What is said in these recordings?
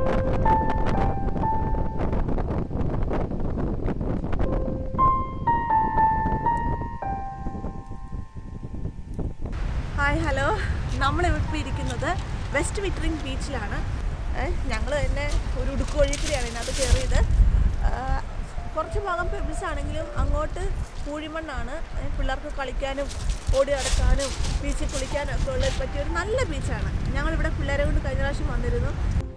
Hi hello നമ്മളിപ്പോൾ ഇരിക്കുന്നത് west വിറ്ററിംഗ് ബീച്ചിലാണ് ഞങ്ങൾ തന്നെ ഒരു ഉടുക്ക് വഴി കൂടിയാണ് ഇതിനകത്ത് കയറിയത് ആ, കുറച്ച് ഭാഗം പെബിൾസ് ആണെങ്കിലും അങ്ങോട്ട് പൂഴിമണ്ണാണ് ഏ, പിള്ളേർക്ക് കളിക്കാനും ഓടി നടക്കാനും ബീച്ചിൽ കുളിക്കാനും ഒക്കെ ഉള്ള പറ്റിയ ഒരു നല്ല ബീച്ചാണ് ഞങ്ങളിവിടെ പിള്ളേരെ കൊണ്ട് കഴിഞ്ഞ പ്രാവശ്യം വന്നിരുന്നു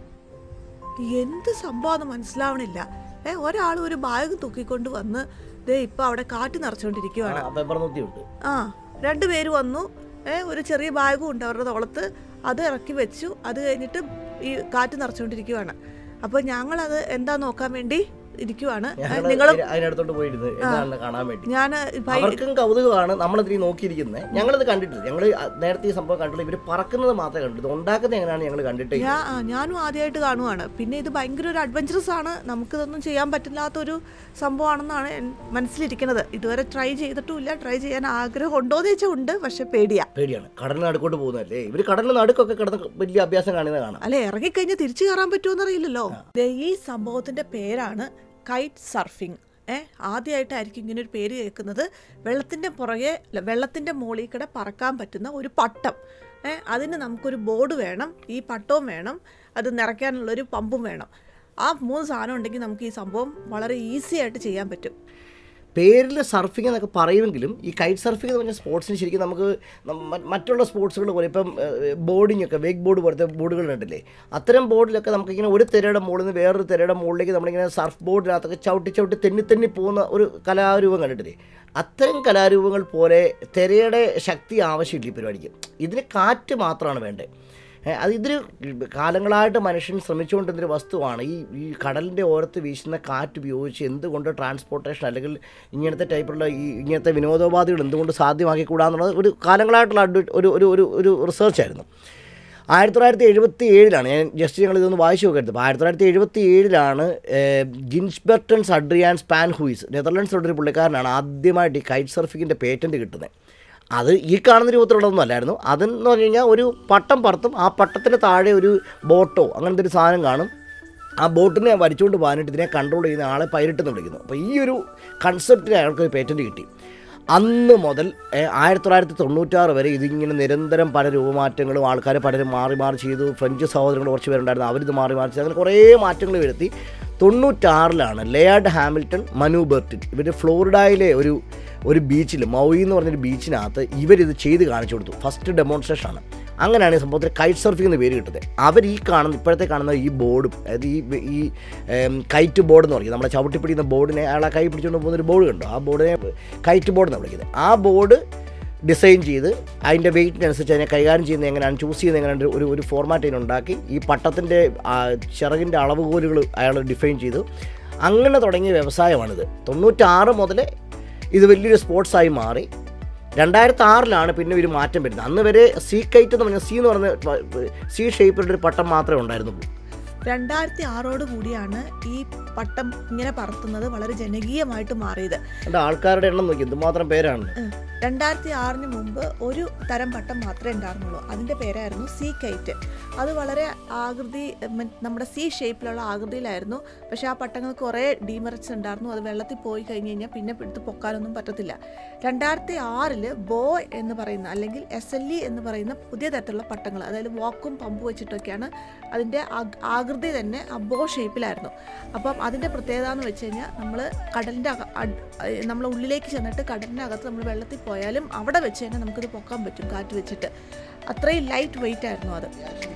എന്ത് സംഭവം മനസ്സിലാവണില്ല ഏ ഒരാൾ ഒരു ബാഗ് തൂക്കിക്കൊണ്ട് വന്ന് ദേ ഇപ്പൊ അവിടെ കാറ്റ് നിറച്ചുകൊണ്ടിരിക്കുവാണ് പേപ്പർ നൂറ്റിയുണ്ട് ആ രണ്ട് പേര് വന്നു ഏ, ഒരു ചെറിയ ബാഗും ഉണ്ട് അവരുടെ തോളത്ത് അത് ഇറക്കി വെച്ചു അത് കഴിഞ്ഞിട്ട് ഈ കാറ്റ് നിറച്ചുകൊണ്ടിരിക്കുവാണ് അപ്പോൾ ഞങ്ങളത് എന്താ നോക്കാൻ വേണ്ടി ഇരിക്കുവാണ് ഞങ്ങൾ നിങ്ങൾ അതിനടുത്തോട്ട് പോയിരുന്നു എന്താണ് കാണാൻ വേണ്ടി ഞാൻ അവർക്കും കൗതുകമാണ് നമ്മളിതിരി നോക്കിയിരിക്കുന്നത് ഞങ്ങളിത് കണ്ടിട്ടില്ല ഞങ്ങൾ നേരത്തെ ഈ സംഭവം കണ്ടില്ല ഇവർ പറക്കുന്നത് മാത്രമേ കണ്ടിട്ട് ഇത് ഉണ്ടാക്കുന്നത് എങ്ങനെയാണ് ഞങ്ങൾ കണ്ടിട്ട് ഞാൻ ആ, ഞാനും ആദ്യമായിട്ട് കാണുവാണ് പിന്നെ ഇത് ഭയങ്കര ഒരു അഡ്വഞ്ചറസ് ആണ് നമുക്കിതൊന്നും ചെയ്യാൻ പറ്റില്ലാത്തൊരു സംഭവമാണെന്നാണ് എൻ- മനസ്സിലിരിക്കുന്നത് ഇതുവരെ ട്രൈ ചെയ്തിട്ടുമില്ല ട്രൈ ചെയ്യാൻ ആഗ്രഹം ഉണ്ടോ എന്ന് ചോദിച്ചാൽ ഉണ്ട് പക്ഷെ പേടിയാ പേടിയാണ് കടലിന് നടുക്കോട്ട് പോകുന്നതല്ലേ ഇവർ കടലിന് നടുക്കൊക്കെ കിടന്ന് വലിയ അഭ്യാസം കാണുന്നത് കാണാം അല്ലെ ഇറങ്ങിക്കഴിഞ്ഞാൽ തിരിച്ചു കയറാൻ പറ്റുമോ അറിയില്ലല്ലോ ദേ, ഈ സംഭവത്തിന്റെ പേരാണ് കൈറ്റ് സർഫിംഗ് ഏ ആദ്യമായിട്ടായിരിക്കും ഇങ്ങനെ ഒരു പേര് കേൾക്കുന്നത് വെള്ളത്തിന്റെ പുറകെ അല്ല, വെള്ളത്തിന്റെ മുകളിൽ കൂടെ പറക്കാൻ പറ്റുന്ന ഒരു പട്ടം ഏ അതിന് നമുക്കൊരു ബോർഡ് വേണം ഈ പട്ടവും വേണം അത് നിറയ്ക്കാനുള്ള ഒരു പമ്പും വേണം ആ മൂന്ന് സാധനം ഉണ്ടെങ്കിൽ നമുക്ക് ഈ സംഭവം വളരെ ഈസി ആയിട്ട് ചെയ്യാൻ പറ്റും പേരിൽ സർഫിംഗ് എന്നൊക്കെ പറയുമെങ്കിലും ഈ കൈറ്റ് സർഫിംഗ് എന്ന് പറഞ്ഞ സ്പോർട്സിന് ശരിക്കും നമുക്ക് നം- മ- മറ്റുള്ള സ്പോർട്സുകൾ പോലെ ഇപ്പം ബോർഡിംഗ് ഒക്കെ വേക്ക് ബോർഡ് പോലത്തെ ബോർഡുകൾ ഉണ്ടല്ലേ അത്തരം ബോർഡിലൊക്കെ നമുക്കിങ്ങനെ ഒരു തിരയുടെ മുകളിൽ നിന്ന് വേറൊരു തിരയുടെ മുകളിലേക്ക് നമ്മളിങ്ങനെ സർഫ് ബോർഡിനകത്തൊക്കെ ചവിട്ടി ചവിട്ടി തെന്നി തെന്നി പോകുന്ന ഒരു കലാരൂപം കണ്ടിട്ടില്ലേ അത്തരം കലാരൂപങ്ങൾ പോലെ തിരയുടെ ശക്തി ആവശ്യമില്ല ഈ പരിപാടിക്ക് ഇതിന് കാറ്റ് മാത്രമാണ് വേണ്ടത് ഏ, അത് ഇതൊരു കാലങ്ങളായിട്ട് മനുഷ്യൻ ശ്രമിച്ചുകൊണ്ടിരുന്നൊരു വസ്തുവാണ് ഈ ഈ കടലിൻ്റെ ഓരത്ത് വീശുന്ന കാറ്റ് ഉപയോഗിച്ച് എന്തുകൊണ്ട് ട്രാൻസ്പോർട്ടേഷൻ അല്ലെങ്കിൽ ഇങ്ങനത്തെ ടൈപ്പുള്ള ഈ ഇങ്ങനത്തെ വിനോദോപാധികൾ എന്തുകൊണ്ട് സാധ്യമാക്കിക്കൂടാന്നുള്ളത് ഒരു കാലങ്ങളായിട്ടുള്ള അഡ്വ- ഒരു ഒരു ഒരു ഒരു റിസർച്ചായിരുന്നു ആയിരത്തി തൊള്ളായിരത്തി എഴുപത്തി ഏഴിലാണ് ഞാൻ ജസ്റ്റ് ഞങ്ങൾ ഇതൊന്ന് വായിച്ചു നോക്കരുത് അപ്പോൾ ആയിരത്തി തൊള്ളായിരത്തി എഴുപത്തി ഏഴിലാണ് ജിൻസ്ബെർട്ടൻസ് അഡ്രിയാൻ സ്പാൻ ഹൂയിസ് നെതർലൻഡ്സിലുള്ള ഒരു പുള്ളിക്കാരനാണ് ആദ്യമായിട്ട് ഈ കൈറ്റ് സർഫിങ്ങിൻ്റെ പേറ്റൻറ്റ് കിട്ടുന്നത് അത് ഈ കാണുന്ന രൂപത്തിലുള്ളതൊന്നും അല്ലായിരുന്നു അതെന്ന് പറഞ്ഞു കഴിഞ്ഞാൽ ഒരു പട്ടം പറത്തും ആ പട്ടത്തിന് താഴെ ഒരു ബോട്ടോ അങ്ങനത്തെ ഒരു സാധനം കാണും ആ ബോട്ടിനെ വലിച്ചുകൊണ്ട് പോകാനായിട്ട് ഇതിനെ കൺട്രോൾ ചെയ്യുന്ന ആളെ പൈലറ്റ് എന്ന് വിളിക്കുന്നു അപ്പോൾ ഈ ഒരു കൺസെപ്റ്റിന് അയാൾക്ക് ഒരു പേറ്റൻറ്റ് കിട്ടി അന്ന് മുതൽ ഏഹ്, ആയിരത്തി തൊള്ളായിരത്തി തൊണ്ണൂറ്റാറ് വരെ ഇതിങ്ങനെ നിരന്തരം പല രൂപമാറ്റങ്ങളും ആൾക്കാർ പലരും മാറി മാറി ചെയ്തു ഫ്രഞ്ച് സഹോദരങ്ങൾ കുറച്ച് പേരുണ്ടായിരുന്നു അവരിത് മാറി മാറി ചെയ്തു അങ്ങനെ കുറേ മാറ്റങ്ങൾ വരുത്തി തൊണ്ണൂറ്റാറിലാണ് ലെയാർഡ് ഹാമിൽട്ടൺ മനു ബെർട്ടിൻ ഇവർ ഫ്ലോറിഡയിലെ ഒരു ഒരു ബീച്ചിൽ മൗയി എന്ന് പറഞ്ഞൊരു ബീച്ചിനകത്ത് ഇവരിത് ചെയ്ത് കാണിച്ചു കൊടുത്തു ഫസ്റ്റ് ഡെമോൺസ്ട്രേഷൻ ആണ് അങ്ങനെയാണ് ഈ സംഭവത്തിൽ കൈറ്റ് സർഫിംഗ് എന്ന് പേര് കിട്ടുന്നത് അവർ ഈ കാണുന്ന ഇപ്പോഴത്തെ കാണുന്ന ഈ ബോർഡും അതായത് ഈ ഈ ഏം, കൈറ്റ് ബോർഡ് എന്ന് പറയും നമ്മളെ ചവിട്ടി പിടിക്കുന്ന ബോർഡിനെ അയാളെ കൈ പിടിച്ചുകൊണ്ട് പോകുന്ന ഒരു ബോർഡ് കണ്ടോ ആ ബോർഡിനെ കൈറ്റ് ബോർഡ് എന്നാണ് വിളിക്കുന്നത് ആ ബോർഡ് ഡിസൈൻ ചെയ്ത് അതിൻ്റെ വെയിറ്റിനനുസരിച്ച് അതിനെ കൈകാര്യം ചെയ്യുന്നത് എങ്ങനെയാണ് ചൂസ് ചെയ്യുന്നത് എങ്ങനെയാണ് ഒരു ഒരു ഫോർമാറ്റ് അതിനുണ്ടാക്കി ഈ പട്ടത്തിൻ്റെ ചിറകിൻ്റെ അളവുകോലുകൾ അയാൾ ഡിഫൈൻ ചെയ്തു അങ്ങനെ തുടങ്ങിയ വ്യവസായമാണിത് തൊണ്ണൂറ്റാറ് മുതൽ ഇത് വലിയൊരു സ്പോർട്സായി മാറി രണ്ടായിരത്തി ആറിലാണ് പിന്നെ ഒരു മാറ്റം വരുന്നത് അന്ന് വരെ സീ കൈറ്റ് എന്ന് പറഞ്ഞ സീ എന്ന് പറഞ്ഞ സീ ഷേപ്പിലുള്ള ഒരു പട്ടം മാത്രമേ ഉണ്ടായിരുന്നുള്ളൂ രണ്ടായിരത്തി ആറോട് കൂടിയാണ് ഈ പട്ടം ഇങ്ങനെ പറത്തുന്നത് വളരെ ജനകീയമായിട്ട് മാറിയത് എൻ്റെ ആൾക്കാരുടെ എണ്ണം നോക്കി എന്തുമാത്രം പേരാണ് രണ്ടായിരത്തി ആറിന് മുമ്പ് ഒരു തരം പട്ടം മാത്രമേ ഉണ്ടായിരുന്നുള്ളൂ അതിൻ്റെ പേരായിരുന്നു സീ കൈറ്റ് അത് വളരെ ആകൃതി ഉം, നമ്മുടെ സീ ഷേപ്പിലുള്ള ആകൃതിയിലായിരുന്നു പക്ഷേ ആ പട്ടങ്ങൾക്ക് കുറേ ഡീമെറിറ്റ്സ് ഉണ്ടായിരുന്നു അത് വെള്ളത്തിൽ പോയി കഴിഞ്ഞ് കഴിഞ്ഞാൽ പിന്നെ എടുത്ത് പൊക്കാനൊന്നും പറ്റത്തില്ല രണ്ടായിരത്തി ആറിൽ ബോ എന്ന് പറയുന്ന അല്ലെങ്കിൽ എസ് എൽ ഇ എന്ന് പറയുന്ന പുതിയ തരത്തിലുള്ള പട്ടങ്ങൾ അതായത് വാക്കും പമ്പ് വെച്ചിട്ടൊക്കെയാണ് അതിൻ്റെ ആക്- ആകൃതി തന്നെ ആ ബോ ഷേപ്പിലായിരുന്നു അപ്പം അതിൻ്റെ പ്രത്യേകത എന്ന് വെച്ച് കഴിഞ്ഞാൽ നമ്മൾ കടലിൻ്റെ അക നമ്മൾ ഉള്ളിലേക്ക് ചെന്നിട്ട് കടലിൻ്റെ അകത്ത് നമ്മൾ വെള്ളത്തിൽ പോയാലും അവിടെ വെച്ച് തന്നെ നമുക്കിത് പൊക്കാൻ പറ്റും കാറ്റ് വെച്ചിട്ട് അത്രയും ലൈറ്റ് വെയിറ്റ് ആയിരുന്നു അത്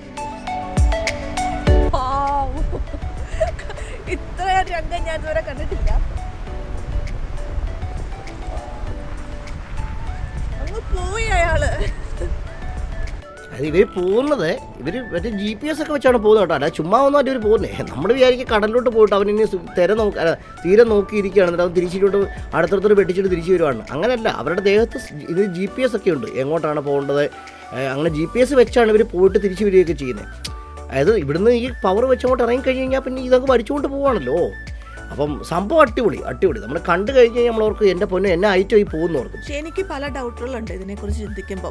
ഇത്രയും രംഗം ഞാൻ ഇതുവരെ കണ്ടിട്ടില്ല അങ്ങ് പോയി അയാള് അത് ഇവർ പോകുന്നത് ഇവർ മറ്റേ ജി പി എസ് ഒക്കെ വെച്ചാണ് പോകുന്നത് കേട്ടോ അല്ല ചുമ്മാ ഒന്നും ഇവർ പോകുന്നത് നമ്മൾ വിചാരിക്കും കടലിലോട്ട് പോയിട്ട് അവൻ ഇനി സു- തിര നോക്കി അല്ല, തീരെ നോക്കിയിരിക്കുകയാണ് എന്നിട്ട് അവൻ തിരിച്ചിട്ട് അടുത്തടുത്തോട്ട് വെട്ടിച്ചിട്ട് തിരിച്ചു വരുവാണ് അങ്ങനെയല്ല അവരുടെ ദേഹത്ത് സ് ഇത് ജി പി എസ് ഒക്കെ ഉണ്ട് എങ്ങോട്ടാണ് പോകേണ്ടത് ഏഹ് അങ്ങനെ ജി പി എസ് വെച്ചാണ് ഇവർ പോയിട്ട് തിരിച്ചു വരികയൊക്കെ ചെയ്യുന്നത് അതായത് ഇവിടുന്ന് ഈ പവർ വെച്ചങ്ങോട്ട് ഇറങ്ങി കഴിഞ്ഞ് കഴിഞ്ഞാൽ പിന്നെ ഇതൊക്കെ വലിച്ചുകൊണ്ട് പോവാണല്ലോ അപ്പം സംഭവം അടിപൊളി അടിപൊളി നമ്മൾ കണ്ടു കഴിഞ്ഞ് കഴിഞ്ഞാൽ നമ്മളവർക്ക് എൻ്റെ പൊന്നു എന്നെ ഐറ്റമായി പോകുന്നു ഓർക്കും പക്ഷെ എനിക്ക് പല ഡൗട്ടുകളുണ്ട് ഇതിനെക്കുറിച്ച് ചിന്തിക്കുമ്പോൾ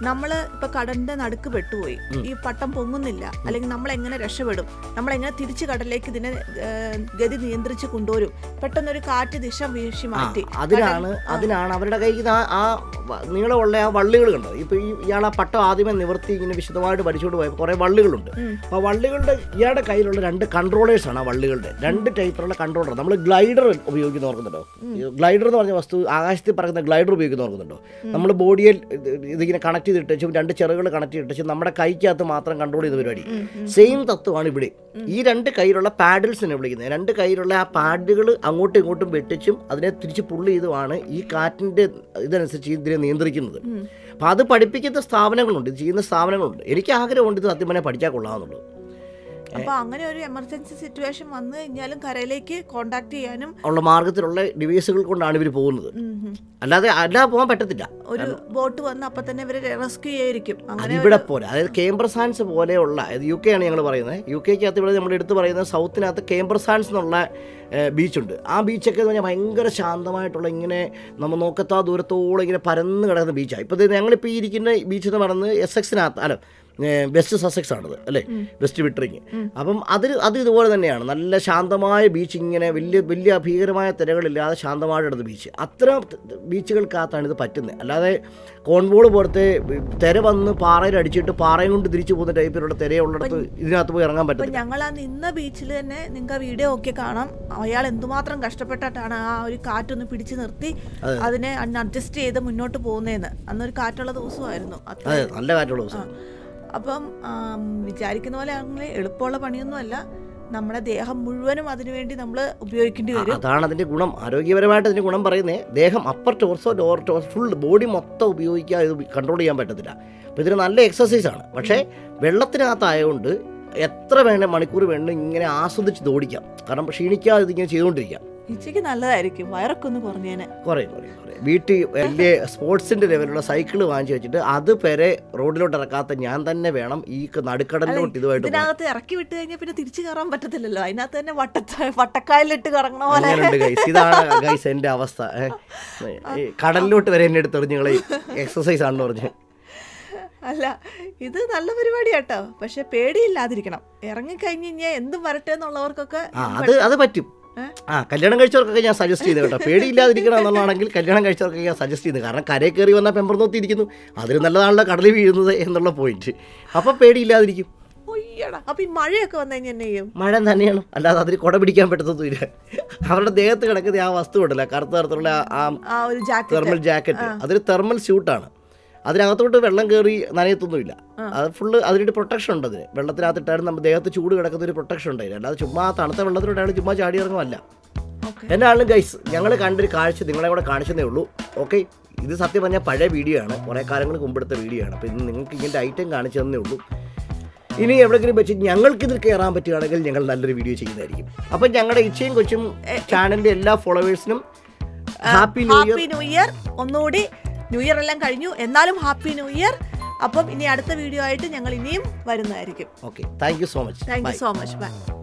നമ്മൾ ഇപ്പൊ കടലിന്റെ നടുക്ക് പെട്ടുപോയി ഈ പട്ടം പൊങ്ങുന്നില്ല അല്ലെങ്കിൽ നമ്മൾ എങ്ങനെ രക്ഷപ്പെടും നമ്മൾ എങ്ങനെ തിരിച്ച് കടലിലേക്ക് ഇതിനെ ഏഹ്, ഗതി നിയന്ത്രിച്ച് കൊണ്ടുവരും പെട്ടെന്നൊരു കാറ്റ് ദിശ വീഴ്ച ആ, മാറ്റി അതിനാണ് അതിനാണ് അവരുടെ കയ്യിൽ ആ ആ വ- നീളമുള്ള ആ വള്ളികൾ കണ്ടോ ഇപ്പൊ ഈ ഇയാൾ ആ പട്ടം ആദ്യമേ നിവർത്തി ഇങ്ങനെ വിശദമായിട്ട് പഠിച്ചുകൊണ്ട് പോയപ്പോൾ കുറെ വള്ളികളുണ്ട് ഉം. അപ്പോൾ ആ വള്ളികളുടെ ഇയാളുടെ കയ്യിലുള്ള രണ്ട് കൺട്രോളേഴ്സ് ആണ് ആ വള്ളികളുടെ രണ്ട് ടൈപ്പിലുള്ള കൺട്രോളർ നമ്മൾ ഗ്ലൈഡർ ഉപയോഗിക്കുന്ന ഓർക്കുന്നുണ്ടോ ഗ്ലൈഡർ എന്ന് പറഞ്ഞ വസ്തു ആകാശത്തിൽ പറക്കുന്ന ഗ്ലൈഡർ ഉപയോഗിക്കുന്ന ഓർക്കുന്നുണ്ടോ നമ്മൾ ബോഡിയിൽ ഇത് ഇതിങ്ങനെ കണക്ട് ചെയ്തിട്ടും രണ്ട് ചെറുകൾ കണക്ട് ചെയ്തിട്ടും നമ്മുടെ കൈക്കകത്ത് മാത്രം കൺട്രോൾ ചെയ്ത പരിപാടി സെയിം തത്വമാണ് ഇവിടെ ഈ രണ്ട് കയ്യിലുള്ള പാഡിൽസിനെ വിളിക്കുന്നത് രണ്ട് കയ്യിലുള്ള ആ പാഡുകൾ അങ്ങോട്ടും ഇങ്ങോട്ടും വെട്ടിച്ചും അതിനെ തിരിച്ച് പുള്ളി ചെയ്തുമാണ് ഈ കാറ്റിൻ്റെ ഇതനുസരിച്ച് ഇതിനെ നിയന്ത്രിക്കുന്നത് അപ്പോൾ അത് പഠിപ്പിക്കുന്ന സ്ഥാപനങ്ങളുണ്ട് ഇത് ചെയ്യുന്ന സ്ഥാപനങ്ങളുണ്ട് എനിക്ക് ആഗ്രഹമുണ്ട് ഇത് സത്യം പറഞ്ഞാൽ പഠിച്ചാൽ കൊള്ളാമെന്നുള്ളത് അപ്പൊ അങ്ങനെ ഒരു എമർജൻസി സിറ്റുവേഷൻ വന്നു കഴിഞ്ഞാലും കരയിലേക്ക് കോണ്ടാക്ട് ചെയ്യാനും ഉള്ള മാർഗത്തിലുള്ള ഡിവൈസുകൾ കൊണ്ടാണ് ഇവർ പോകുന്നത് ഉം, ഉം. അല്ലാതെ അല്ലാതെ പോകാൻ പറ്റത്തില്ല ഒരു ബോട്ട് വന്ന് അപ്പൊ തന്നെ ഇവരെ റെസ്ക്യൂ ചെയ്യായിരിക്കും അങ്ങനെ അതിവിടെ പോലെ അതായത് കേംബ്രസാൻസ് പോലെയുള്ള അതായത് യു കെ ആണ് ഞങ്ങൾ പറയുന്നത് യു കെക്കകത്ത് ഇവിടെ നമ്മൾ എടുത്ത് പറയുന്നത് സൗത്തിനകത്ത് കേംബ്രസാൻസ് എന്നുള്ള ബീച്ചുണ്ട് ആ ബീച്ചൊക്കെ എന്ന് പറഞ്ഞാൽ ഭയങ്കര ശാന്തമായിട്ടുള്ള ഇങ്ങനെ നമ്മൾ നോക്കത്താ ദൂരത്തോളം ഇങ്ങനെ പരന്ന് കിടക്കുന്ന ബീച്ചാണ് ഇപ്പോൾ ഞങ്ങളിപ്പോൾ ഈ ഇരിക്കുന്ന ബീച്ച് എന്ന് പറയുന്നത് എസ് എക്സിനകത്ത് അല്ല ഏഹ് വെസ്റ്റ് സസെക്സ് ആണത് അല്ലേ വെസ്റ്റ് വിട്ടറിങ് അപ്പം അത് അത് ഇതുപോലെ തന്നെയാണ് നല്ല ശാന്തമായ ബീച്ച് ഇങ്ങനെ വലിയ വലിയ ഭീകരമായ തിരകളില്ലാതെ ശാന്തമായിട്ട് കിടന്ന ബീച്ച് അത്തരം ബീച്ചുകൾക്കകത്താണ് ഇത് പറ്റുന്നത് അല്ലാതെ കോൺവോൾ പോലത്തെ തിര വന്ന് പാറയിൽ അടിച്ചിട്ട് പാറയും കൊണ്ട് തിരിച്ചു പോകുന്ന ടൈപ്പിലുള്ള തിരയുള്ളിടത്ത് ഇതിനകത്ത് പോയി ഇറങ്ങാൻ അപ്പൊ പറ്റത്തില്ല ഞങ്ങൾ ആ നിന്ന ബീച്ചിൽ തന്നെ നിങ്ങൾക്ക് ആ വീഡിയോ ഒക്കെ കാണാം അയാൾ എന്തുമാത്രം കഷ്ടപ്പെട്ടിട്ടാണ് ആ ഒരു കാറ്റൊന്ന് പിടിച്ചു നിർത്തി അതിനെ അഡ്ജസ്റ്റ് ചെയ്ത് മുന്നോട്ട് പോകുന്നതെന്ന് അന്നൊരു കാറ്റുള്ള ദിവസമായിരുന്നു അത്ര അതെ നല്ല കാറ്റുള്ള ദിവസം അപ്പം ആം, വിചാരിക്കുന്ന പോലെ അങ്ങനെ എളുപ്പമുള്ള പണിയൊന്നുമല്ല നമ്മുടെ ദേഹം മുഴുവനും അതിനുവേണ്ടി നമ്മൾ ഉപയോഗിക്കേണ്ടി വരും അതാണ് അതിന്റെ ഗുണം ആരോഗ്യപരമായിട്ട് അതിന്റെ ഗുണം പറയുന്നത് ദേഹം upper torso lower torso full body മൊത്തം ഉപയോഗിക്കാൻ ഇത് കൺട്രോൾ ചെയ്യാൻ പറ്റത്തില്ല അപ്പോൾ ഇതിന് നല്ല എക്സസൈസ് ആണ് പക്ഷേ വെള്ളത്തിനകത്തായതുകൊണ്ട് എത്ര വേണേ മണിക്കൂർ വേണം ഇങ്ങനെ ആസ്വദിച്ച് ഓടിക്കാം കാരണം ക്ഷീണിക്കാതെ ഇതിങ്ങനെ ചെയ്തുകൊണ്ടിരിക്കാം ഉച്ചയ്ക്ക് നല്ലതായിരിക്കും വയറൊക്കെ ഒന്ന് കുറഞ്ഞേനെ കുറേ കുറേ കുറേ വീട്ടിൽ വലിയ സ്പോർട്സിന്റെ ലെവലുള്ള സൈക്കിൾ വാങ്ങിച്ചു വെച്ചിട്ട് അത് വരെ റോഡിലോട്ട് ഇറക്കാത്ത ഞാൻ തന്നെ വേണം ഈ നടുക്കടലിലോട്ട് ഇതുമായിട്ട് പോകാൻ. ഇതിനകത്ത് ഇറക്കി വിട്ട് കഴിഞ്ഞാൽ പിന്നെ തിരിച്ചു കയറാൻ പറ്റത്തില്ലല്ലോ അതിനകത്ത് തന്നെ വട്ടത്ത വട്ടക്കായലിട്ട് കറങ്ങണ പോലെ അങ്ങനെയുണ്ട് ഗൈസ് ഇതാണ് ഗൈസ് എൻ്റെ അവസ്ഥ ഏ. ഈ കടലിലോട്ട് വരെ എന്നെ എടുത്ത് എറിഞ്ഞുങ്ങളെ എക്സസൈസ് ആണെന്ന് പറഞ്ഞു അല്ല ഇത് നല്ല പരിപാടി കേട്ടോ പക്ഷെ പേടിയില്ലാതിരിക്കണം ഇറങ്ങിക്കഴിഞ്ഞ് കഴിഞ്ഞാൽ എന്തും വരട്ടെ എന്നുള്ളവർക്കൊക്കെ ആ അത് അത് പറ്റും ഏ? ആ കല്യാണം കഴിച്ചവർക്കൊക്കെ ഞാൻ സജസ്റ്റ് ചെയ്ത് കേട്ടോ പേടിയില്ലാതിരിക്കണം എന്നുള്ളതാണെങ്കിൽ കല്യാണം കഴിച്ചവർക്കൊക്കെ ഞാൻ സജസ്റ്റ് ചെയ്ത് കാരണം കരയിൽ കയറി വന്നാൽ പെമ്പർന്നോത്തിയിരിക്കുന്നു അതിൽ നല്ലതാണല്ലോ കടലിൽ വീഴുന്നത് എന്നുള്ള പോയിന്റ് അപ്പം പേടിയില്ലാതിരിക്കും ഒയ്യടാ അപ്പൊ ഈ മഴയൊക്കെ വന്നു കഴിഞ്ഞാൽ എന്നെ ചെയ്യും മഴ തന്നെയാണ് അല്ലാതെ അതിന് കുട പിടിക്കാൻ പറ്റത്തൊന്നുമില്ല അവരുടെ ദേഹത്ത് കിടക്കുന്ന ആ വസ്തു ഉണ്ടല്ലോ കറുത്ത കറുത്തുള്ള ആ ആ ഒരു ജാക്കറ്റ് തെർമൽ ജാക്കറ്റ് അതൊരു തെർമൽ സ്യൂട്ടാണ് അതിനകത്തോട്ട് വെള്ളം കയറി നനയത്തൊന്നുമില്ല അത് ഫുള്ള് അതിനൊരു പ്രൊട്ടക്ഷൻ ഉണ്ട് അതിന് വെള്ളത്തിനകത്തിട്ടാലും നമ്മുടെ ദേഹത്ത് ചൂട് കിടക്കുന്ന ഒരു പ്രൊട്ടക്ഷൻ ഉണ്ടായില്ല അല്ലാതെ ചുമ്മാ ആ തണുത്ത വെള്ളത്തിലോട്ട് അയാൾ ചുമ്മാ ചാടി ഇറങ്ങുമല്ല ഓക്കെ എന്നാലും ഗൈസ് ഞങ്ങൾ കണ്ടൊരു കാഴ്ച നിങ്ങളെ കൂടെ കാണിച്ചതേ ഉള്ളൂ ഓക്കെ ഇത് സത്യം പറഞ്ഞാൽ പഴയ വീഡിയോ ആണ് കുറേ കാലങ്ങൾക്ക് മുമ്പെടുത്ത വീഡിയോ ആണ് അപ്പോൾ ഇന്ന് നിങ്ങൾക്ക് ഇങ്ങനത്തെ ഐറ്റം കാണിച്ചു തന്നേ ഉള്ളൂ ഇനി എവിടെയെങ്കിലും വെച്ച് ഞങ്ങൾക്ക് ഇതിൽ കയറാൻ പറ്റുകയാണെങ്കിൽ ഞങ്ങൾ നല്ലൊരു വീഡിയോ ചെയ്യുന്നതായിരിക്കും അപ്പം ഞങ്ങളുടെ ഇച്ചയും കൊച്ചും ചാനലിൻ്റെ എല്ലാ ഫോളോവേഴ്സിനും happy new year happy new year ഒന്നുകൂടി ന്യൂ ഇയർ എല്ലാം കഴിഞ്ഞു എന്നാലും ഹാപ്പി ന്യൂ ഇയർ അപ്പം ഇനി അടുത്ത വീഡിയോ ആയിട്ട് ഞങ്ങൾ ഇനിയും വരുന്നതായിരിക്കും okay thank you so much thank bye you so much by